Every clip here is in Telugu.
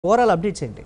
ఓవరాల్ అప్డేట్స్ ఏంటి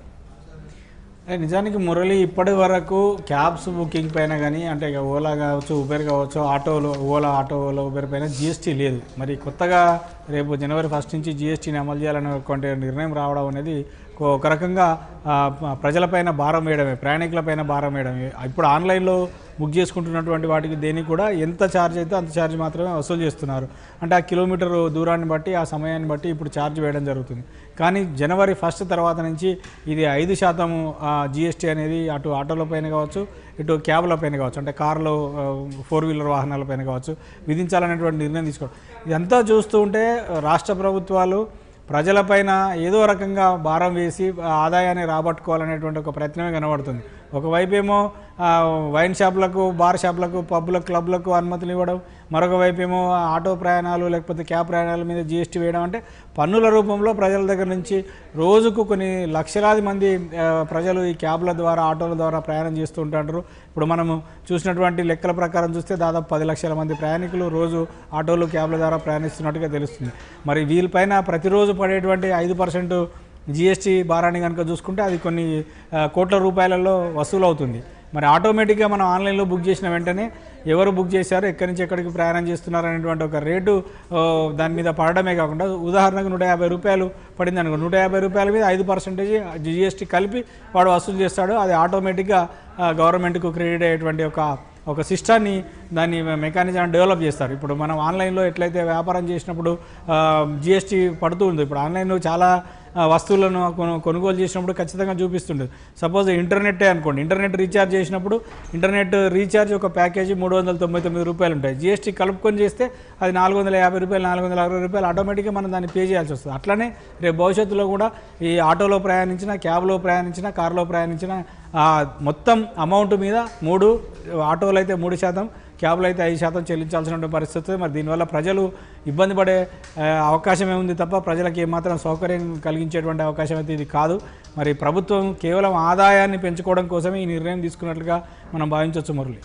అంటే నిజానికి మురళి ఇప్పటి వరకు క్యాబ్స్ బుకింగ్ పైన కానీ అంటే ఇక ఓలా కావచ్చు ఉబెర్ కావచ్చు ఆటోలో ఓలా ఆటోలో ఉబెర్ పైన జిఎస్టీ లేదు మరి కొత్తగా రేపు జనవరి ఫస్ట్ నుంచి జిఎస్టీని అమలు చేయాలనేటువంటి నిర్ణయం రావడం అనేది ఒక- ఒక రకంగా ఆ, ప- ప్రజలపైన భారం వేయడమే ప్రయాణికులపైన భారం వేయడమే ఇప్పుడు ఆన్లైన్లో బుక్ చేసుకుంటున్నటువంటి వాటికి దేనికి కూడా ఎంత ఛార్జ్ అయితే అంత ఛార్జ్ మాత్రమే వసూలు చేస్తున్నారు అంటే ఆ కిలోమీటర్ దూరాన్ని బట్టి ఆ సమయాన్ని బట్టి ఇప్పుడు ఛార్జ్ వేయడం జరుగుతుంది కానీ జనవరి ఫస్ట్ తర్వాత నుంచి ఇది ఐదు శాతం జిఎస్టీ అనేది అటు ఆటోల పైన కావచ్చు ఇటు క్యాబ్ల పైన కావచ్చు అంటే కార్లు ఫోర్ వీలర్ వాహనాల పైన కావచ్చు విధించాలనేటువంటి నిర్ణయం తీసుకోవడం ఇదంతా చూస్తూ ఉంటే రాష్ట్ర ప్రభుత్వాలు ప్రజలపైన ఏదో రకంగా భారం వేసి ఆ ఆదాయాన్ని రాబట్టుకోవాలనేటువంటి ఒక ప్రయత్నమే కనబడుతుంది ఒకవైపు ఏమో ఆ, వైన్ షాపులకు బార్ షాపులకు పబ్లకు క్లబ్లకు అనుమతులు ఇవ్వడం మరొక వైపు ఏమో ఆటో ప్రయాణాలు లేకపోతే క్యాబ్ ప్రయాణాల మీద జిఎస్టీ వేయడం అంటే పన్నుల రూపంలో ప్రజల దగ్గర నుంచి రోజుకు కొన్ని లక్షలాది మంది ఆ, ప్రజలు ఈ క్యాబ్ల ద్వారా ఆటోల ద్వారా ప్రయాణం చేస్తూ ఉంటారు ఇప్పుడు మనము చూసినటువంటి లెక్కల ప్రకారం చూస్తే దాదాపు పది లక్షల మంది ప్రయాణికులు రోజు ఆటోలు క్యాబ్ల ద్వారా ప్రయాణిస్తున్నట్టుగా తెలుస్తుంది మరి వీళ్ళపైన ప్రతిరోజు పడేటువంటి ఐదు పర్సెంట్ జిఎస్టీ భారాన్ని కనుక చూసుకుంటే అది కొన్ని ఆ, కోట్ల రూపాయలలో వసూలు అవుతుంది మరి ఆటోమేటిక్గా మనం ఆన్లైన్లో బుక్ చేసిన వెంటనే ఎవరు బుక్ చేశారు ఎక్కడి నుంచి ఎక్కడికి ప్రయాణం చేస్తున్నారు అనేటువంటి ఒక రేటు ఆ, దాని మీద పడడమే కాకుండా ఉదాహరణకు నూట యాభై రూపాయలు పడింది అనుకో నూట యాభై రూపాయల మీద ఐదు పర్సెంటేజ్ జిఎస్టీ కలిపి వాడు వసూలు చేస్తాడు అది ఆటోమేటిక్గా ఆ, గవర్నమెంట్కు క్రెడిట్ అయ్యేటువంటి ఒక ఒక సిస్టాన్ని దాన్ని మెకానిజం డెవలప్ చేస్తారు ఇప్పుడు మనం ఆన్లైన్లో ఎట్లయితే వ్యాపారం చేసినప్పుడు జిఎస్టీ పడుతూ ఉంది ఇప్పుడు ఆన్లైన్లో చాలా ఆ, వస్తువులను కొను- కొనుగోలు చేసినప్పుడు ఖచ్చితంగా చూపిస్తుండదు సపోజ్ ఇంటర్నెట్టే అనుకోండి ఇంటర్నెట్ రీఛార్జ్ చేసినప్పుడు ఇంటర్నెట్ రీఛార్జ్ ఒక ప్యాకేజీ మూడు వందల తొంభై తొమ్మిది రూపాయలు ఉంటాయి జిఎస్టీ కలుపుకొని చేస్తే అది నాలుగు వందల యాభై రూపాయలు నాలుగు వందల అరవై రూపాయలు ఆటోమేటిక్గా మనం దాన్ని పే చేయాల్సి వస్తుంది అట్లనే రేపు భవిష్యత్తులో కూడా ఈ ఆటోలో ప్రయాణించిన క్యాబ్లో ప్రయాణించిన కారులో ప్రయాణించిన ఆ మొత్తం అమౌంట్ మీద మూడు ఆటోలు అయితే మూడు శాతం క్యాబ్లు అయితే ఐదు శాతం చెల్లించాల్సిన పరిస్థితి ఉంది. మరి దీనివల్ల ప్రజలు ఇబ్బంది పడే ఆ, అవకాశం ఏముంది తప్ప ప్రజలకు ఏమాత్రం సౌకర్యం కలిగించేటువంటి అవకాశం అయితే ఇది కాదు మరి ప్రభుత్వం కేవలం ఆదాయాన్ని పెంచుకోవడం కోసమే ఈ నిర్ణయం తీసుకున్నట్లుగా మనం భావించవచ్చు మురళి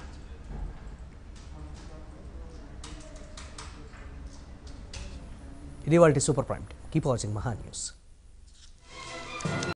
ఇది వాళ్ళ super prime keep watching Maha news